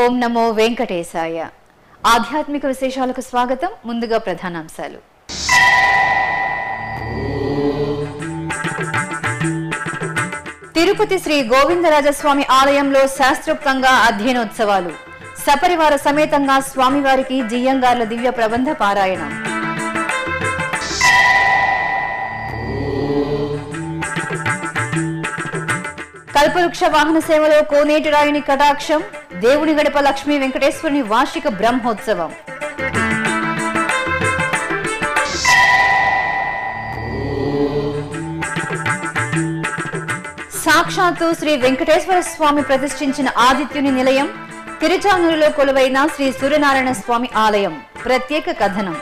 ఓం నమో వెంకటేశాయ ఆధ్యాత్మిక విశేషాలకు స్వాగతం ముందుగా ప్రధానాంశాలు తిరుపతి శ్రీ గోవిందరాజస్వామి ఆలయంలో శాస్త్రోక్తంగా అధ్యయనోత్సవాలు సపరివార సమేతంగా స్వామివారికి జియ్యంగార్ల దివ్య ప్రబంధ పారాయణం కల్పవృక్ష వాహన సేవలో కోనేటి రాయుని కటాక్షం దేవుని గడప లక్ష్మీ వెంకటేశ్వరుని వార్షిక బ్రహ్మోత్సవం సాక్షాత్తు శ్రీ వెంకటేశ్వర స్వామి ప్రతిష్ఠించిన ఆదిత్యుని నిలయం తిరుచానూరులో కొలువైన శ్రీ సూర్యనారాయణ స్వామి ఆలయం ప్రత్యేక కథనం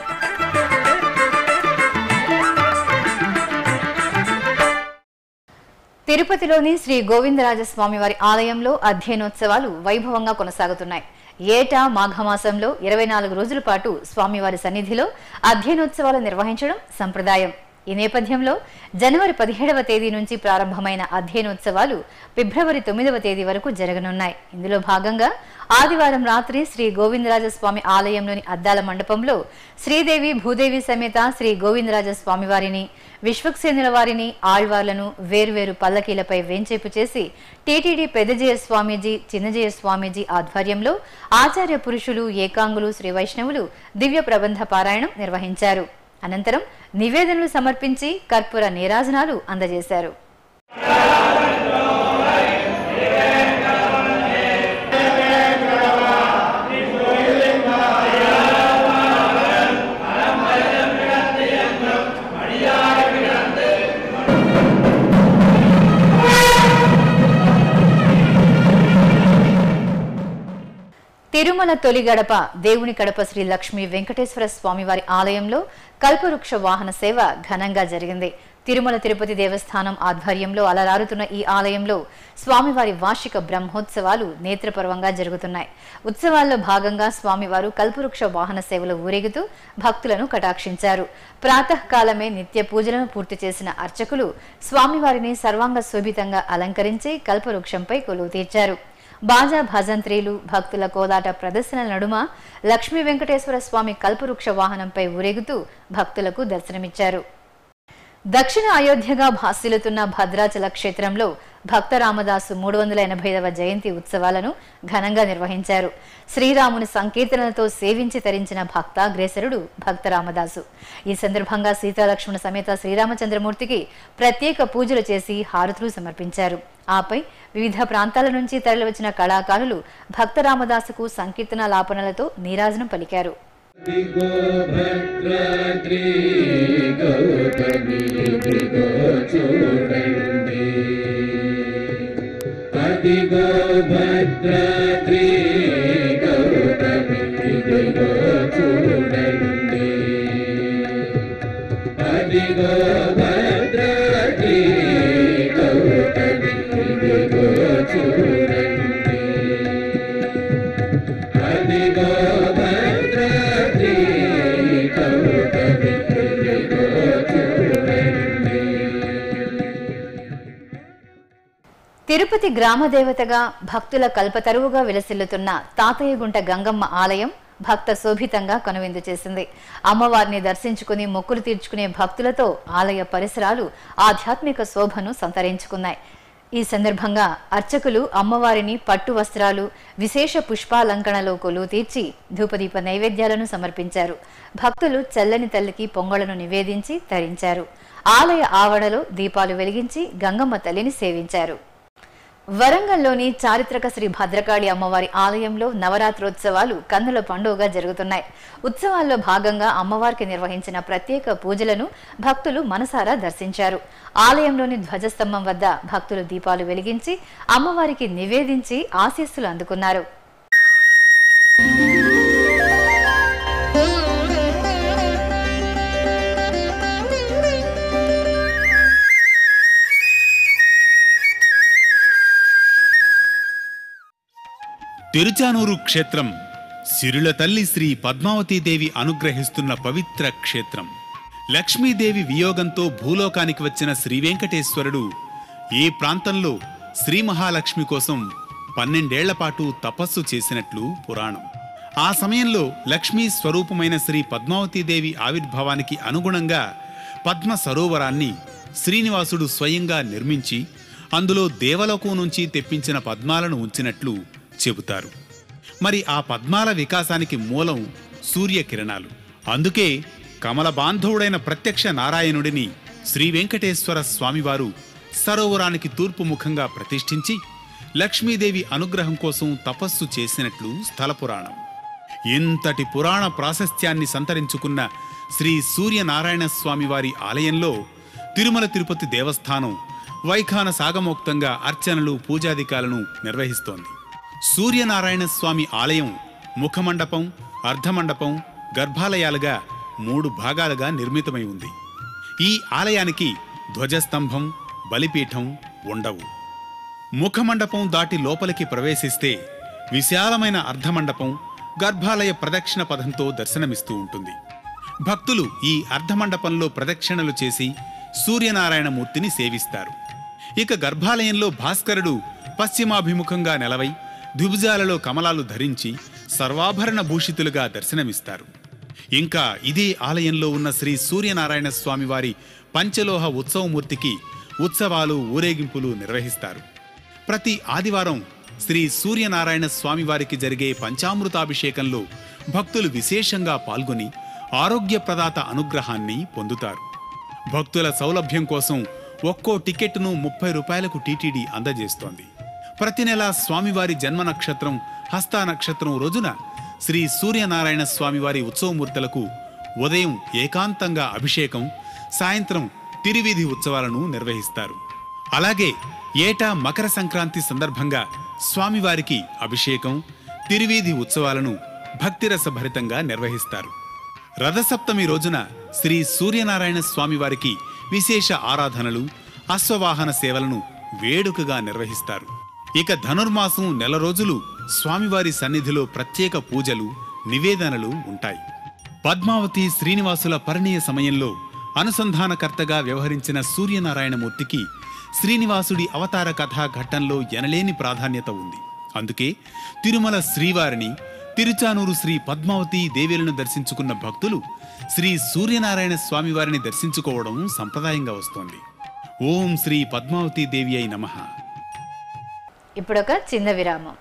తిరుపతిలోని శ్రీ గోవిందరాజస్వామి వారి ఆలయంలో అధ్యయనోత్సవాలు వైభవంగా కొనసాగుతున్నాయి ఏటా మాఘమాసంలో ఇరవై నాలుగు రోజుల పాటు స్వామివారి సన్నిధిలో అధ్యయనోత్సవాలు నిర్వహించడం సంప్రదాయం ఈ నేపథ్యంలో జనవరి పదిహేడవ తేదీ నుంచి ప్రారంభమైన అధ్యయనోత్సవాలు ఫిబ్రవరి తొమ్మిదవ తేదీ వరకు జరగనున్నాయి ఇందులో భాగంగా ఆదివారం రాత్రి శ్రీ గోవిందరాజస్వామి ఆలయంలోని అద్దాల మండపంలో శ్రీదేవి భూదేవి సమేత శ్రీ గోవిందరాజస్వామి వారిని విశ్వక్సేనుల వారిని ఆళ్వార్లను వేర్వేరు పల్లకీలపై వేంచేపు చేసి టీటీడీ పెద్దజయ స్వామీజీ చిన్నజయ స్వామీజీ ఆధ్వర్యంలో ఆచార్య పురుషులు ఏకాంగులు శ్రీ వైష్ణవులు దివ్య ప్రబంధ పారాయణం నిర్వహించారు అనంతరం నివేదనలు సమర్పించి కర్పూర నీరాజనాలు అందజేశారు తిరుమల తొలి గడప దేవుని కడప శ్రీ లక్ష్మీ వెంకటేశ్వర స్వామి వారి ఆలయంలో కల్పవృక్ష వాహన సేవ ఘనంగా జరిగింది తిరుమల తిరుపతి దేవస్థానం ఆధ్వర్యంలో అలరారుతున్న ఈ ఆలయంలో స్వామివారి వార్షిక బ్రహ్మోత్సవాలు నేత్రపర్వంగా జరుగుతున్నాయి ఉత్సవాల్లో భాగంగా స్వామివారు కల్పవృక్ష వాహన సేవలో ఊరేగుతూ భక్తులను కటాక్షించారు ప్రాతకాలమే నిత్య పూజలను పూర్తి చేసిన అర్చకులు స్వామివారిని సర్వాంగ శోభితంగా అలంకరించి కల్పవృక్షంపై కొలువు తీర్చారు బాజా భజంత్రీలు భక్తుల కోలాట ప్రదర్శనల నడుమ లక్ష్మీ వెంకటేశ్వర స్వామి కల్పవృక్ష వాహనంపై ఊరేగుతూ భక్తులకు దర్శనమిచ్చారు దక్షిణ అయోధ్యగా భాసిల్లుతున్న భద్రాచల క్షేత్రంలో భక్త రామదాసు మూడు వందల ఎనభైదవ జయంతి ఉత్సవాలను ఘనంగా నిర్వహించారు శ్రీరాముని సంకీర్తనలతో సేవించి తరించిన భక్తాగ్రేసరుడు భక్త రామదాసు ఈ సందర్భంగా సీతాలక్ష్మణ సమేత శ్రీరామచంద్రమూర్తికి ప్రత్యేక పూజలు చేసి హారతులు సమర్పించారు ఆపై వివిధ ప్రాంతాల నుంచి తరలివచ్చిన కళాకారులు భక్త రామదాసుకు సంకీర్తన లాపనలతో నీరాజనం పలికారు दिगो भद्राद्रि गौतमी दिगो చూడండి అదిగో భద్రాద్రి గౌతమి దిగో చూడండి అదిగో భద్రాద్రి గౌతమి దిగో చూడండి అదిగో భద్రాద్రి గౌతమి దిగో చూడండి తిరుపతి గ్రామ దేవతగా భక్తుల కల్పతరువుగా విలసిల్లుతున్న తాతయ్యగుంట గంగమ్మ ఆలయం భక్త శోభితంగా కనువిందు చేసింది అమ్మవారిని దర్శించుకుని మొక్కులు తీర్చుకునే భక్తులతో ఆలయ పరిసరాలు ఆధ్యాత్మిక శోభను సంతరించుకున్నాయి ఈ సందర్భంగా అర్చకులు అమ్మవారిని పట్టు వస్త్రాలు విశేష పుష్పాలంకణలో కొలువు తీర్చి ధూపదీప నైవేద్యాలను సమర్పించారు భక్తులు చల్లని తల్లికి పొంగళను నివేదించి తరించారు ఆలయ ఆవరణలో దీపాలు వెలిగించి గంగమ్మ తల్లిని సేవించారు వరంగల్లోని చారిత్రక శ్రీ భద్రకాళి అమ్మవారి ఆలయంలో నవరాత్రోత్సవాలు కన్నుల పండుగగా జరుగుతున్నాయి ఉత్సవాల్లో భాగంగా అమ్మవారికి నిర్వహించిన ప్రత్యేక పూజలను భక్తులు మనసారా దర్శించారు ఆలయంలోని ధ్వజస్తంభం వద్ద భక్తులు దీపాలు వెలిగించి అమ్మవారికి నివేదించి ఆశీస్సులు అందుకున్నారు తిరుచానూరు క్షేత్రం సిరుల తల్లి శ్రీ పద్మావతీదేవి అనుగ్రహిస్తున్న పవిత్ర క్షేత్రం లక్ష్మీదేవి వియోగంతో భూలోకానికి వచ్చిన శ్రీ వెంకటేశ్వరుడు ఏ ప్రాంతంలో శ్రీ మహాలక్ష్మి కోసం పన్నెండేళ్ల పాటు తపస్సు చేసినట్లు పురాణం ఆ సమయంలో లక్ష్మీ స్వరూపమైన శ్రీ పద్మావతీదేవి ఆవిర్భావానికి అనుగుణంగా పద్మ సరోవరాన్ని శ్రీనివాసుడు స్వయంగా నిర్మించి అందులో దేవలోకం నుంచి తెప్పించిన పద్మాలను ఉంచినట్లు చెబుతారు మరి ఆ పద్మాల వికాసానికి మూలం సూర్యకిరణాలు అందుకే కమల బాంధవుడైన ప్రత్యక్ష నారాయణుడిని శ్రీ వెంకటేశ్వర స్వామివారు సరోవరానికి తూర్పు ముఖంగా ప్రతిష్ఠించి లక్ష్మీదేవి అనుగ్రహం కోసం తపస్సు చేసినట్లు స్థల పురాణం ఇంతటి పురాణ ప్రాశస్త్యాన్ని సంతరించుకున్న శ్రీ సూర్యనారాయణ స్వామివారి ఆలయంలో తిరుమల తిరుపతి దేవస్థానం వైఖాన సాగమోక్తంగా అర్చనలు పూజాధికాలను నిర్వహిస్తోంది సూర్యనారాయణ స్వామి ఆలయం ముఖమండపం అర్ధమండపం గర్భాలయాలుగా మూడు భాగాలుగా నిర్మితమై ఉంది ఈ ఆలయానికి ధ్వజస్తంభం బలిపీఠం ఉండవు ముఖమండపం దాటి లోపలికి ప్రవేశిస్తే విశాలమైన అర్ధమండపం గర్భాలయ ప్రదక్షిణ పదంతో దర్శనమిస్తూ ఉంటుంది భక్తులు ఈ అర్ధమండపంలో ప్రదక్షిణలు చేసి సూర్యనారాయణ మూర్తిని సేవిస్తారు ఇక గర్భాలయంలో భాస్కరుడు పశ్చిమాభిముఖంగా నిలవై ద్విభుజాలలో కమలాలు ధరించి సర్వాభరణ భూషితులుగా దర్శనమిస్తారు ఇంకా ఇదే ఆలయంలో ఉన్న శ్రీ సూర్యనారాయణ స్వామి వారి పంచలోహ ఉత్సవమూర్తికి ఉత్సవాలు ఊరేగింపులు నిర్వహిస్తారు ప్రతి ఆదివారం శ్రీ సూర్యనారాయణ స్వామి వారికి జరిగే పంచామృతాభిషేకంలో భక్తులు విశేషంగా పాల్గొని ఆరోగ్యప్రదాత అనుగ్రహాన్ని పొందుతారు భక్తుల సౌలభ్యం కోసం ఒక్కో టికెట్ను ముప్పై రూపాయలకు టీటీడీ అందజేస్తోంది ప్రతి నెల స్వామివారి జన్మ నక్షత్రం హస్త నక్షత్రం రోజున శ్రీ సూర్యనారాయణ స్వామివారి ఉత్సవమూర్తులకు ఉదయం ఏకాంతంగా అభిషేకం సాయంత్రం తిరువీధి ఉత్సవాలను నిర్వహిస్తారు అలాగే ఏటా మకర సంక్రాంతి సందర్భంగా స్వామివారికి అభిషేకం తిరువీధి ఉత్సవాలను భక్తిరసభరితంగా నిర్వహిస్తారు రథసప్తమి రోజున శ్రీ సూర్యనారాయణ స్వామివారికి విశేష ఆరాధనలు అశ్వవాహన సేవలను వేడుకగా నిర్వహిస్తారు ఇక ధనుర్మాసం నెల రోజులు స్వామివారి సన్నిధిలో ప్రత్యేక పూజలు నివేదనలు ఉంటాయి పద్మావతి శ్రీనివాసుల పరిణయ సమయంలో అనుసంధానకర్తగా వ్యవహరించిన సూర్యనారాయణమూర్తికి శ్రీనివాసుడి అవతార కథా ఘట్టంలో ఎనలేని ప్రాధాన్యత ఉంది అందుకే తిరుమల శ్రీవారిని తిరుచానూరు శ్రీ పద్మావతి దేవేలను దర్శించుకున్న భక్తులు శ్రీ సూర్యనారాయణ స్వామివారిని దర్శించుకోవడం సంప్రదాయంగా వస్తోంది ఓం శ్రీ పద్మావతి దేవి అయి నమః ఇప్పుడొక చిన్న విరామం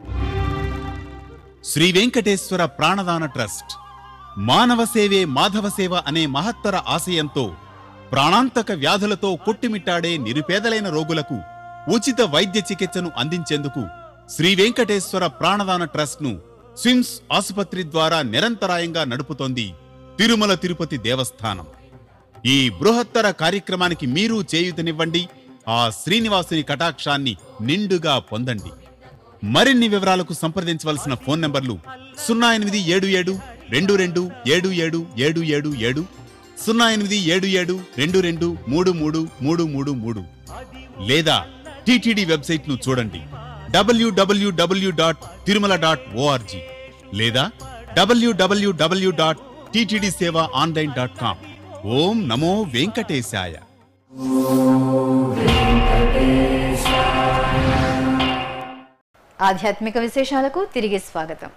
శ్రీ వెంకటేశ్వర ప్రాణదాన ట్రస్ట్ మానవ సేవే మాధవ సేవ అనే మహత్తర ఆశయంతో ప్రాణాంతక వ్యాధులతో కొట్టుమిట్టాడే నిరుపేదలైన రోగులకు ఉచిత వైద్య చికిత్సను అందించేందుకు శ్రీ వెంకటేశ్వర ప్రాణదాన ట్రస్ట్ ను స్విమ్స్ ఆసుపత్రి ద్వారా నిరంతరాయంగా నడుపుతోంది తిరుమల తిరుపతి దేవస్థానం ఈ బృహత్తర కార్యక్రమానికి మీరు చేయూతనివ్వండి ఆ శ్రీనివాసుని కటాక్షాన్ని నిండుగా పొందండి మరిన్ని వివరాలకు సంప్రదించవలసిన ఫోన్ నంబర్లు సున్నా ఎనిమిది ఏడు ఏడు రెండు రెండు ఏడు ఏడు ఏడు ఏడు ఏడు సున్నా ఎనిమిది ఏడు ఏడు రెండు రెండు మూడు మూడు మూడు మూడు మూడు లేదా టిటిడి వెబ్సైట్ ను చూడండి డబ్ల్యూడబ్ల్యూడబ్ల్యూ డాట్ తిరుమల డాట్ ఓఆర్జీ లేదా డబ్ల్యూడబ్ల్యూడబ్ల్యూ dot TTD seva online dot com ఓం నమో వెంకటేశాయ ఆధ్యాత్మిక విశేషాలకు తిరిగి స్వాగతం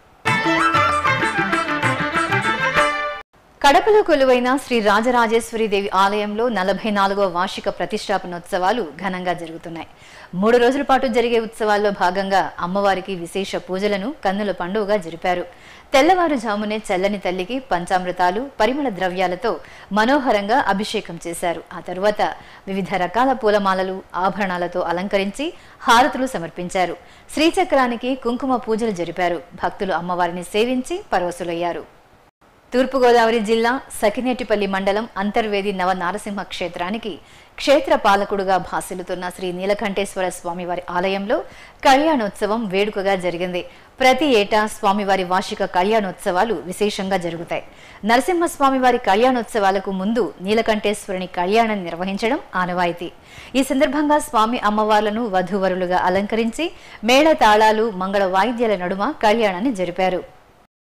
కడపలో కొలువైన శ్రీ రాజరాజేశ్వరి దేవి ఆలయంలో నలభై నాలుగవ వార్షిక ప్రతిష్టాపనోత్సవాలు ఘనంగా జరుగుతున్నాయి మూడు రోజుల పాటు జరిగే ఉత్సవాల్లో భాగంగా అమ్మవారికి విశేష పూజలను కన్నుల పండుగగా జరిపారు తెల్లవారుజామునే చల్లని తల్లికి పంచామృతాలు పరిమళ ద్రవ్యాలతో మనోహరంగా అభిషేకం చేశారు ఆ తరువాత వివిధ రకాల పూలమాలలు ఆభరణాలతో అలంకరించి హారతులు సమర్పించారు శ్రీచక్రానికి కుంకుమ పూజలు జరిపారు భక్తులు అమ్మవారిని సేవించి పరవశులయ్యారు తూర్పుగోదావరి జిల్లా సకినేటిపల్లి మండలం అంతర్వేది నవ నారసింహ క్షేత్రానికి క్షేత్ర పాలకుడుగా భాసిల్లుతున్న శ్రీ నీలకంఠేశ్వర స్వామివారి ఆలయంలో కళ్యాణోత్సవం వేడుకగా జరిగింది ప్రతి ఏటా స్వామివారి వార్షిక కళ్యాణోత్సవాలు విశేషంగా జరుగుతాయి నరసింహస్వామివారి కళ్యాణోత్సవాలకు ముందు నీలకంఠేశ్వరుని కళ్యాణం నిర్వహించడం ఆనవాయితీ ఈ సందర్భంగా స్వామి అమ్మవార్లను వధూవరులుగా అలంకరించి మేళ తాళాలు మంగళ వాయిద్యాల నడుమ కళ్యాణాన్ని జరిపారు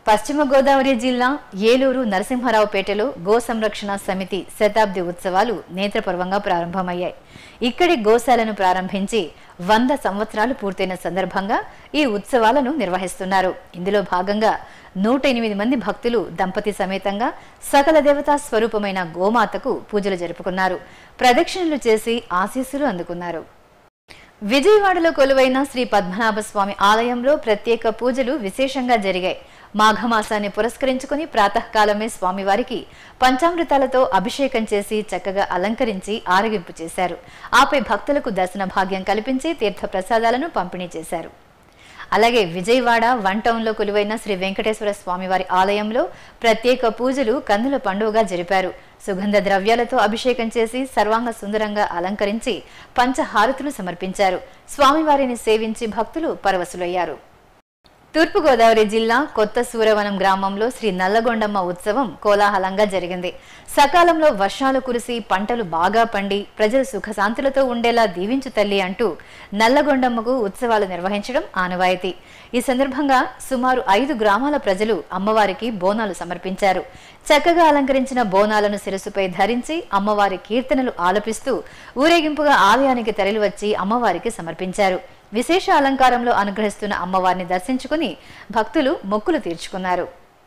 పశ్చిమ గోదావరి జిల్లా ఏలూరు నరసింహారావుపేటలో గో సంరక్షణ సమితి శతాబ్ది ఉత్సవాలు నేత్రపర్వంగా ప్రారంభమయ్యాయి ఇక్కడి గోశాలను ప్రారంభించి వంద సంవత్సరాలు పూర్తయిన సందర్భంగా ఈ ఉత్సవాలను నిర్వహిస్తున్నారు ఇందులో భాగంగా నూట ఎనిమిది మంది భక్తులు దంపతి సమేతంగా సకల దేవతా స్వరూపమైన గోమాతకు పూజలు జరుపుకున్నారు ప్రదక్షిణలు చేసి ఆశీస్సులు అందుకున్నారు విజయవాడలో కొలువైన శ్రీ పద్మనాభ స్వామి ఆలయంలో ప్రత్యేక పూజలు విశేషంగా జరిగాయి మాఘమాసాన్ని పురస్కరించుకుని ప్రాతకాలమే స్వామివారికి పంచామృతాలతో అభిషేకం చేసి చక్కగా అలంకరించి ఆరగింపు చేశారు ఆపై భక్తులకు దర్శన భాగ్యం కల్పించి తీర్థ ప్రసాదాలను పంపిణీ చేశారు అలాగే విజయవాడ వన్ టౌన్లో కొలువైన శ్రీ వెంకటేశ్వర స్వామివారి ఆలయంలో ప్రత్యేక పూజలు కన్నుల పండుగగా జరిపారు సుగంధ ద్రవ్యాలతో అభిషేకం చేసి సర్వాంగ సుందరంగా అలంకరించి పంచహారతులు సమర్పించారు స్వామివారిని సేవించి భక్తులు పరవశులయ్యారు తూర్పుగోదావరి జిల్లా కొత్త సూరవనం గ్రామంలో శ్రీ నల్లగొండమ్మ ఉత్సవం కోలాహలంగా జరిగింది సకాలంలో వర్షాలు కురిసి పంటలు బాగా పండి ప్రజలు సుఖశాంతులతో ఉండేలా దీవించు తల్లి అంటూ నల్లగొండమ్మకు ఉత్సవాలు నిర్వహించడం ఆనవాయితీ ఈ సందర్భంగా సుమారు ఐదు గ్రామాల ప్రజలు అమ్మవారికి బోనాలు సమర్పించారు చక్కగా అలంకరించిన బోనాలను శిరస్సుపై ధరించి అమ్మవారి కీర్తనలు ఆలపిస్తూ ఊరేగింపుగా ఆలయానికి తరలివచ్చి అమ్మవారికి సమర్పించారు విశేష అలంకారంలో అనుగ్రహిస్తున్న అమ్మవారిని దర్శించుకుని భక్తులు మొక్కులు తీర్చుకున్నారు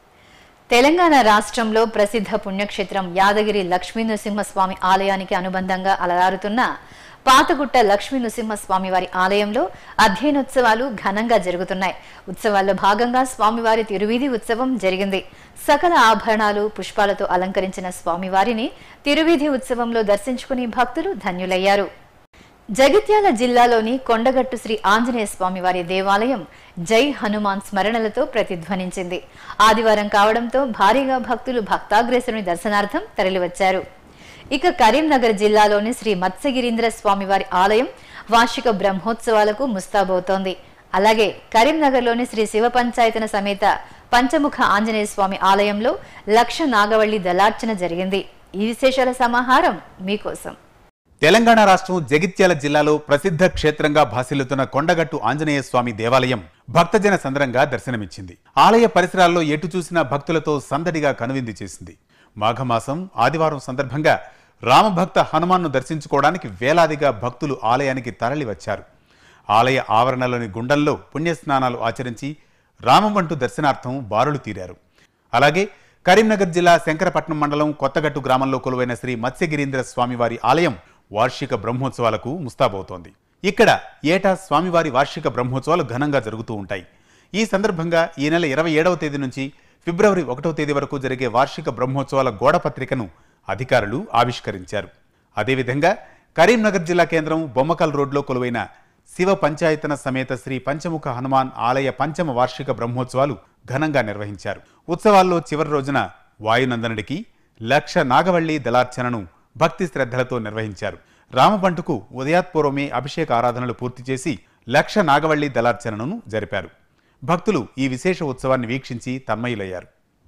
తెలంగాణ రాష్ట్రంలో ప్రసిద్ధ పుణ్యక్షేత్రం యాదగిరి లక్ష్మీ నృసింహస్వామి ఆలయానికి అనుబంధంగా అలరారుతున్న పాతగుట్ట లక్ష్మీ నృసింహస్వామి వారి ఆలయంలో అధ్యయనోత్సవాలు ఘనంగా జరుగుతున్నాయి ఉత్సవాల్లో భాగంగా స్వామివారి తిరువీధి ఉత్సవం జరిగింది సకల ఆభరణాలు పుష్పాలతో అలంకరించిన స్వామివారిని తిరువీధి ఉత్సవంలో దర్శించుకుని భక్తులు ధన్యులయ్యారు జగిత్యాల జిల్లాలోని కొండగట్టు శ్రీ ఆంజనేయ స్వామి వారి దేవాలయం జై హనుమాన్ స్మరణలతో ప్రతిధ్వనించింది ఆదివారం కావడంతో భారీగా భక్తులు భక్తాగ్రేసుని దర్శనార్థం తరలివచ్చారు ఇక కరీంనగర్ జిల్లాలోని శ్రీ మత్స్యగిరీంద్ర స్వామి వారి ఆలయం వార్షిక బ్రహ్మోత్సవాలకు ముస్తాబవుతోంది అలాగే కరీంనగర్లోని శ్రీ శివ పంచాయతన సమేత పంచముఖ ఆంజనేయ స్వామి ఆలయంలో లక్ష నాగవల్లి దళార్చన జరిగింది ఈ విశేషాల సమాహారం మీకోసం తెలంగాణ రాష్ట్రం జగిత్యాల జిల్లాలో ప్రసిద్ధ క్షేత్రంగా భాసిల్లుతున్న కొండగట్టు ఆంజనేయ స్వామి దేవాలయం భక్తజన సందరంగా దర్శనమిచ్చింది ఆలయ పరిసరాల్లో ఎటు చూసినా భక్తులతో సందడిగా కనువిందు చేసింది మాఘమాసం ఆదివారం సందర్భంగా రామభక్త హనుమాన్ను దర్శించుకోవడానికి వేలాదిగా భక్తులు ఆలయానికి తరలి వచ్చారు ఆలయ ఆవరణలోని గుండంలో పుణ్యస్నానాలు ఆచరించి రామవంటు దర్శనార్థం బారులు తీరారు అలాగే కరీంనగర్ జిల్లా శంకరపట్నం మండలం కొత్తగట్టు గ్రామంలో కొలువైన శ్రీ మత్స్యగిరీంద్ర స్వామివారి ఆలయం వార్షిక బ్రహ్మోత్సవాలకు ముస్తాబవుతోంది ఇక్కడ ఏటా స్వామివారి వార్షిక బ్రహ్మోత్సవాలు ఘనంగా జరుగుతూ ఉంటాయి ఈ సందర్భంగా ఈ నెల ఇరవై ఏడవ తేదీ నుంచి ఫిబ్రవరి ఒకటో తేదీ వరకు జరిగే వార్షిక బ్రహ్మోత్సవాల గోడ పత్రికను అధికారులు ఆవిష్కరించారు అదేవిధంగా కరీంనగర్ జిల్లా కేంద్రం బొమ్మకల్ రోడ్లో కొలువైన శివ పంచాయతన సమేత శ్రీ పంచముఖ హనుమాన్ ఆలయ పంచమ వార్షిక బ్రహ్మోత్సవాలు ఘనంగా నిర్వహించారు ఉత్సవాల్లో చివరి రోజున వాయునందనుడికి లక్ష నాగవల్లి దళార్చనను భక్తి శ్రద్ధలతో నిర్వహించారు రామబంటుకు ఉదయాత్పూర్వమే అభిషేక ఆరాధనలు పూర్తి చేసి లక్ష నాగవల్లి దళార్చనను జరిపారు భక్తులు ఈ విశేష ఉత్సవాన్ని వీక్షించి తన్మయులయ్యారు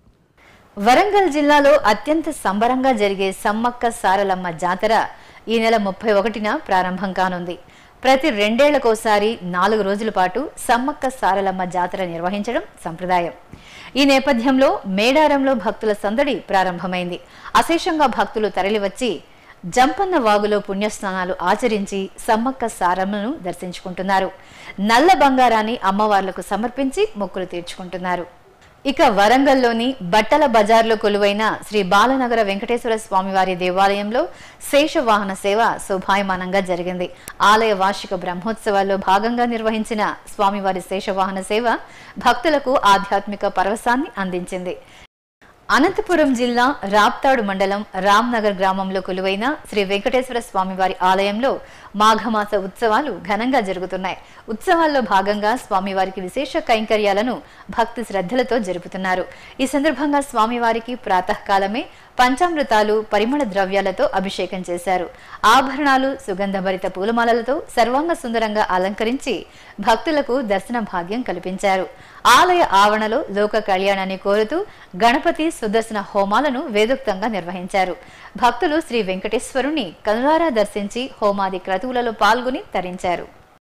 వరంగల్ జిల్లాలో అత్యంత సంబరంగా జరిగే సమ్మక్క సారలమ్మ జాతర ఈ నెల ముప్పై ఒకటిన ప్రారంభం కానుంది ప్రతి రెండేళ్లకోసారి నాలుగు రోజుల పాటు సమ్మక్క సారలమ్మ జాతర నిర్వహించడం సంప్రదాయం ఈ నేపథ్యంలో మేడారంలో భక్తుల సందడి ప్రారంభమైంది అశేషంగా భక్తులు తరలివచ్చి జంపన్న వాగులో పుణ్యస్నానాలు ఆచరించి సమ్మక్క సారమ్మను దర్శించుకుంటున్నారు నల్ల బంగారాన్ని అమ్మవార్లకు సమర్పించి మొక్కులు తీర్చుకుంటున్నారు ఇక వరంగల్లోని బట్టల బజార్లో కొలువైన శ్రీ బాలనగర వెంకటేశ్వర స్వామివారి దేవాలయంలో శేషవాహన సేవ శోభాయమానంగా జరిగింది ఆలయ వార్షిక బ్రహ్మోత్సవాల్లో భాగంగా నిర్వహించిన స్వామివారి శేషవాహన సేవ భక్తులకు ఆధ్యాత్మిక పరవశాన్ని అందించింది అనంతపురం జిల్లా రాప్తాడు మండలం రామ్నగర్ గ్రామంలో కొలువైన శ్రీ వెంకటేశ్వర స్వామివారి ఆలయంలో మాఘమాస ఉత్సవాలు ఘనంగా జరుగుతున్నాయి ఉత్సవాల్లో భాగంగా స్వామివారికి విశేష కైంకర్యాలను భక్తి శ్రద్ధలతో జరుపుతున్నారు ఈ సందర్భంగా స్వామివారికి ప్రాతకాలమే పంచామృతాలు పరిమళ ద్రవ్యాలతో అభిషేకం చేశారు ఆభరణాలు సుగంధభరిత పూలమాలలతో సర్వాంగ సుందరంగా అలంకరించి భక్తులకు దర్శన భాగ్యం కల్పించారు ఆలయ ఆవరణలో లోక కళ్యాణాన్ని కోరుతూ గణపతి సుదర్శన హోమాలను వేదోక్తంగా నిర్వహించారు భక్తులు శ్రీ వెంకటేశ్వరుని కనులారా దర్శించి హోమాది క్రతువులలో పాల్గొని తరించారు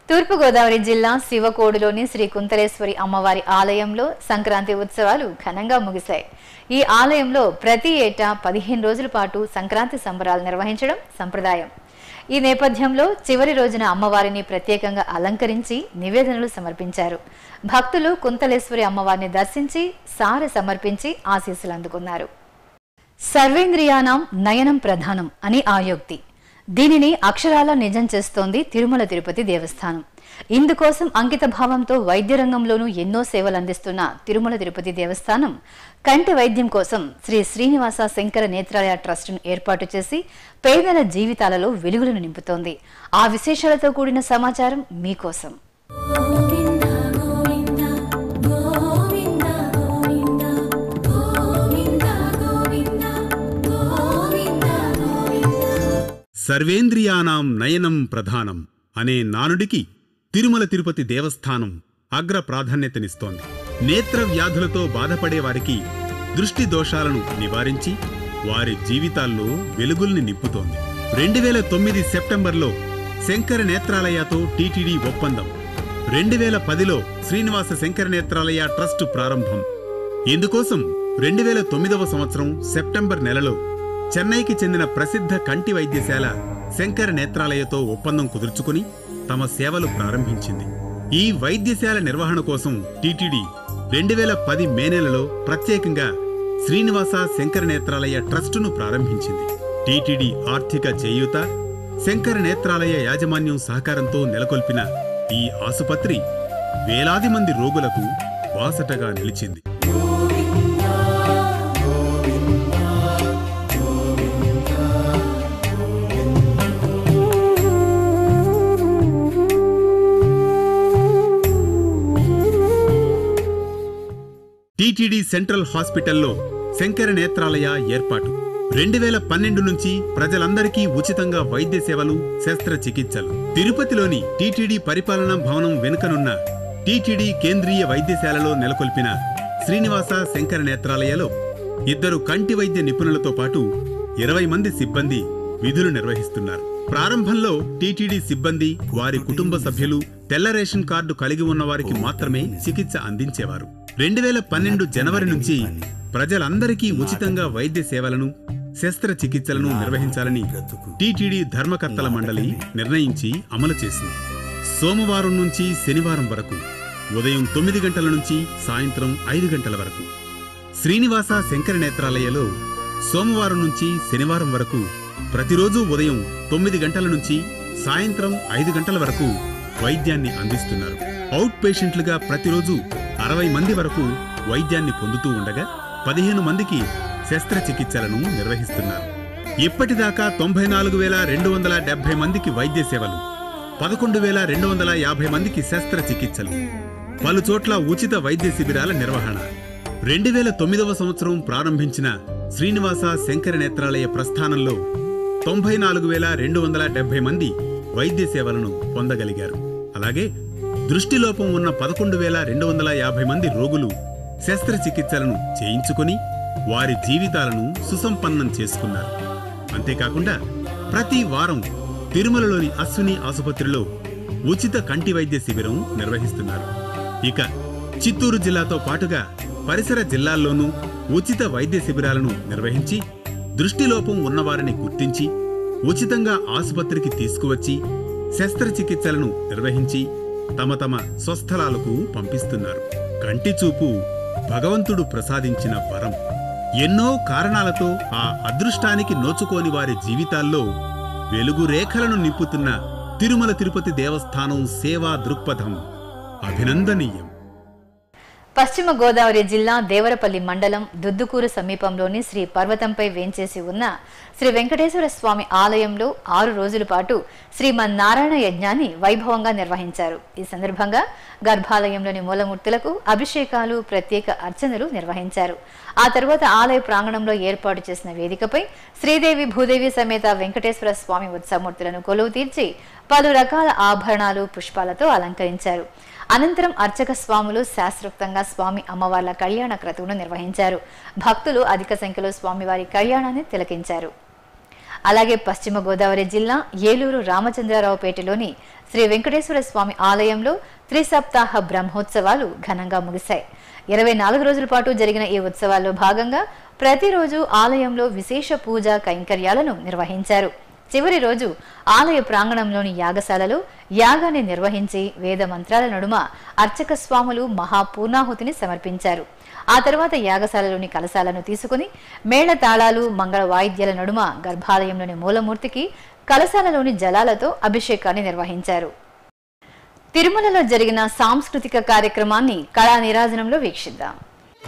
తూర్పుగోదావరి జిల్లా శివకోడులోని శ్రీ కుంతలేశ్వరి అమ్మవారి ఆలయంలో సంక్రాంతి ఉత్సవాలు ఘనంగా ముగిశాయి ఈ ఆలయంలో ప్రతి ఏటా పదిహేను రోజుల పాటు సంక్రాంతి సంబరాలు నిర్వహించడం సంప్రదాయం ఈ నేపథ్యంలో చివరి రోజున అమ్మవారిని ప్రత్యేకంగా అలంకరించి నివేదనలు సమర్పించారు భక్తులు కుంతలేశ్వరి అమ్మవారిని దర్శించి సారె సమర్పించి ఆశీస్సులు అందుకున్నారు సర్వేంద్రియానం నయనం ప్రధానం అని ఆయోక్తి దీనిని అక్షరాల నిజం చేస్తోంది తిరుమల తిరుపతి దేవస్థానం ఇందుకోసం అంకిత భావంతో వైద్య రంగంలోనూ ఎన్నో సేవలు అందిస్తున్న తిరుమల తిరుపతి దేవస్థానం కంటి వైద్యం కోసం శ్రీ శ్రీనివాస శంకర నేత్రాలయ ట్రస్టును ఏర్పాటు చేసి పేదల జీవితాలలో వెలుగులను నింపుతోంది ఆ విశేషాలతో కూడిన సమాచారం మీకోసం గోవింద గోవింద గోవింద గోవింద గోవింద గోవింద గోవింద గోవింద సర్వేంద్రియానాం నయనం ప్రధానం అనే నానుడికి తిరుమల తిరుపతి దేవస్థానం అగ్ర ప్రాధాన్యతనిస్తోంది నేత్ర వ్యాధులతో బాధపడే వారికి దృష్టి దోషాలను నివారించి వారి జీవితాల్లో వెలుగుల్ని నింపుతోంది రెండు వేల తొమ్మిది సెప్టెంబర్లో శంకర నేత్రాలయతో టీటీడీ ఒప్పందం రెండు వేల పదిలో శ్రీనివాస శంకర నేత్రాలయ ట్రస్ట్ ప్రారంభం ఇందుకోసం రెండు వేల తొమ్మిదవ సంవత్సరం సెప్టెంబర్ నెలలో చెన్నైకి చెందిన ప్రసిద్ధ కంటి వైద్యశాల శంకర నేత్రాలయతో ఒప్పందం కుదుర్చుకుని తమ సేవలు ప్రారంభించింది ఈ వైద్యశాల నిర్వహణ కోసం టీటీడీ రెండు వేల పది మే నెలలో ప్రత్యేకంగా శ్రీనివాస శంకర నేత్రాలయ ట్రస్టును ప్రారంభించింది టీటీడీ ఆర్థిక చేయూత శంకర నేత్రాలయ యాజమాన్యం సహకారంతో నెలకొల్పిన ఈ ఆసుపత్రి వేలాది మంది రోగులకు బాసటగా నిలిచింది టీటీడీ సెంట్రల్ హాస్పిటల్లో శంకర నేత్రాలయ ఏర్పాటు రెండు వేల పన్నెండు నుంచి ప్రజలందరికీ ఉచితంగా వైద్య సేవలు శస్త్రచికిత్సలు తిరుపతిలోని టీటీడీ పరిపాలనా భవనం వెనుకనున్న టీటీడీ కేంద్రీయ వైద్యశాలలో నెలకొల్పిన శ్రీనివాస శంకర నేత్రాలయలో ఇద్దరు కంటి వైద్య నిపుణులతో పాటు ఇరవై మంది సిబ్బంది విధులు నిర్వహిస్తున్నారు ప్రారంభంలో టీటీడీ సిబ్బంది వారి కుటుంబ సభ్యులు తెల్ల రేషన్ కార్డు కలిగి ఉన్న వారికి మాత్రమే చికిత్స అందించేవారు రెండు వేల పన్నెండు జనవరి నుంచి ప్రజలందరికీ ఉచితంగా వైద్య సేవలను శస్త్రచికిత్సలను నిర్వహించాలని టీటీడీ ధర్మకర్తల మండలి నిర్ణయించి అమలు చేసింది సోమవారం నుంచి శనివారం వరకు ఉదయం తొమ్మిది గంటల నుంచి సాయంత్రం ఐదు గంటల వరకు శ్రీనివాస శంకర నేత్రాలయలో సోమవారం నుంచి శనివారం వరకు ప్రతిరోజు ఉదయం తొమ్మిది గంటల నుంచి సాయంత్రం ఐదు గంటల వరకు వైద్యాన్ని అందిస్తున్నారు అవుట్ పేషెంట్లుగా ప్రతిరోజు అరవై మంది వరకు వైద్యాన్ని పొందుతూ ఉండగా పదిహేను మందికి శస్త్రచికిత్సలను నిర్వహిస్తున్నారు ఇప్పటిదాకా తొంభై నాలుగు వేల రెండు వందల డెబ్బై మందికి వైద్య సేవలు పదకొండు వేల రెండు వందల యాభై మందికి శస్త్రచికిత్సలు పలు చోట్ల ఉచిత వైద్య శిబిరాల నిర్వహణ రెండు వేల తొమ్మిదవ సంవత్సరం ప్రారంభించిన శ్రీనివాస శంకర నేత్రాలయ ప్రస్థానంలో తొంభై నాలుగు వేల రెండు వందల డెబ్బై మంది వైద్య సేవలను పొందగలిగారు అలాగే దృష్టిలోపం ఉన్న పదకొండు వేల రెండు వందల యాభై మంది రోగులు శస్త్రచికిత్సలను చేయించుకొని వారి జీవితాలను సుసంపన్నం చేసుకున్నారు అంతేకాకుండా ప్రతి వారం తిరుమలలోని అశ్విని ఆసుపత్రిలో ఉచిత కంటి వైద్య శిబిరం నిర్వహిస్తున్నారు ఇక చిత్తూరు జిల్లాతో పాటుగా పరిసర జిల్లాల్లోనూ ఉచిత వైద్య శిబిరాలను నిర్వహించి దృష్టిలోపం ఉన్నవారిని గుర్తించి ఉచితంగా ఆసుపత్రికి తీసుకువచ్చి శస్త్రచికిత్సలను నిర్వహించి తమ తమ స్వస్థలాలకు పంపిస్తున్నారు కంటి చూపు భగవంతుడు ప్రసాదించిన వరం ఎన్నో కారణాలతో ఆ అదృష్టానికి నోచుకోని వారి జీవితాల్లో వెలుగు రేఖలను నింపుతున్న తిరుమల తిరుపతి దేవస్థానం సేవా దృక్పథం అభినందనీయం పశ్చిమ గోదావరి జిల్లా దేవరపల్లి మండలం దుద్దుకూరు సమీపంలోని శ్రీ పర్వతంపై వేంచేసి ఉన్న శ్రీ వెంకటేశ్వర స్వామి ఆలయంలో ఆరు రోజుల పాటు శ్రీమన్నారాయణ యజ్ఞాన్ని వైభవంగా నిర్వహించారు ఈ సందర్భంగా గర్భాలయంలోని మూలమూర్తులకు అభిషేకాలు ప్రత్యేక అర్చనలు నిర్వహించారు ఆ తరువాత ఆలయ ప్రాంగణంలో ఏర్పాటు చేసిన వేదికపై శ్రీదేవి భూదేవి సమేత వెంకటేశ్వర స్వామి ఉత్సవమూర్తులను కొలువు తీర్చి పలు రకాల ఆభరణాలు పుష్పాలతో అలంకరించారు అనంతరం అర్చక స్వాములు శాస్త్రోక్తంగా స్వామి అమ్మవార్ల కళ్యాణ క్రతువును నిర్వహించారు భక్తులు అధిక సంఖ్యలో స్వామివారి కళ్యాణాన్ని తిలకించారు అలాగే పశ్చిమ గోదావరి జిల్లా ఏలూరు రామచంద్రారావుపేటలోని శ్రీ వెంకటేశ్వర స్వామి ఆలయంలో త్రిసప్తాహ బ్రహ్మోత్సవాలు ఘనంగా ముగిశాయి ఇరవై నాలుగు రోజుల పాటు జరిగిన ఈ ఉత్సవాల్లో భాగంగా ప్రతిరోజు ఆలయంలో విశేష పూజా కైంకర్యాలను నిర్వహించారు చివరి రోజు ఆలయ ప్రాంగణంలోని యాగశాలలో యాగాన్ని నిర్వహించి వేద మంత్రాల నడుమ అర్చక స్వాములు మహాపూర్ణాహుతిని సమర్పించారు ఆ తర్వాత యాగశాలలోని కలశాలను తీసుకుని మేళ తాళాలు మంగళ వాయిద్యాల నడుమ గర్భాలయంలోని మూలమూర్తికి కలశాలలోని జలాలతో అభిషేకాన్ని నిర్వహించారు తిరుమలలో జరిగిన సాంస్కృతిక కార్యక్రమాన్ని కళా నిరాజనంలో వీక్షిద్దాం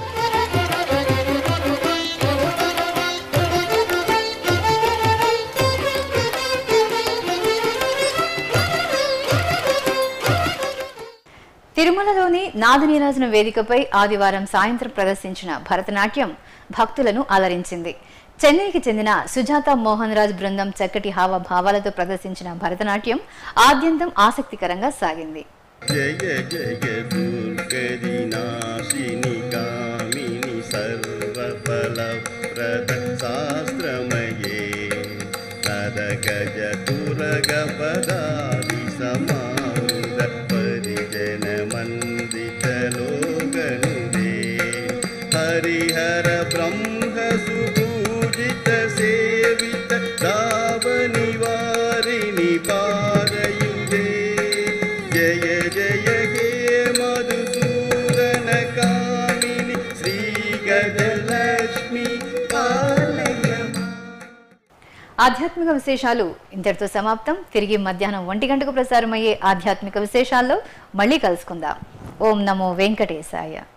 తిరుమలలోని నాదనీరాజన వేదికపై ఆదివారం సాయంత్రం ప్రదర్శించిన భరతనాట్యం భక్తులను అలరించింది చెన్నైకి చెందిన సుజాత మోహన్ రాజ్ బృందం చక్కటి హావభావాలతో ప్రదర్శించిన భరతనాట్యం ఆద్యంతం ఆసక్తికరంగా సాగింది జయ జయ దుర్గది నాశిని కామిని సర్వఫలప్రద శాస్త్రమయే తద గజ తురగ పదాది సమారుద పరిజన మందిత లోగనుదే హరిహర బ్రహ్మ సుపూజిత సేవిత దావనివారిణి పాదయుదే జయ జయ హే మధుసూదన కామిని శ్రీ గజలక్ష్మి పాలయ ఆధ్యాత్మిక విశేషాలు ఇంతటితో సమాప్తం తిరిగి మధ్యాహ్నం ఒంటి గంటకు ప్రసారమయ్యే ఆధ్యాత్మిక విశేషాల్లో మళ్ళీ కలుసుకుందాం ఓం నమో వెంకటేశాయ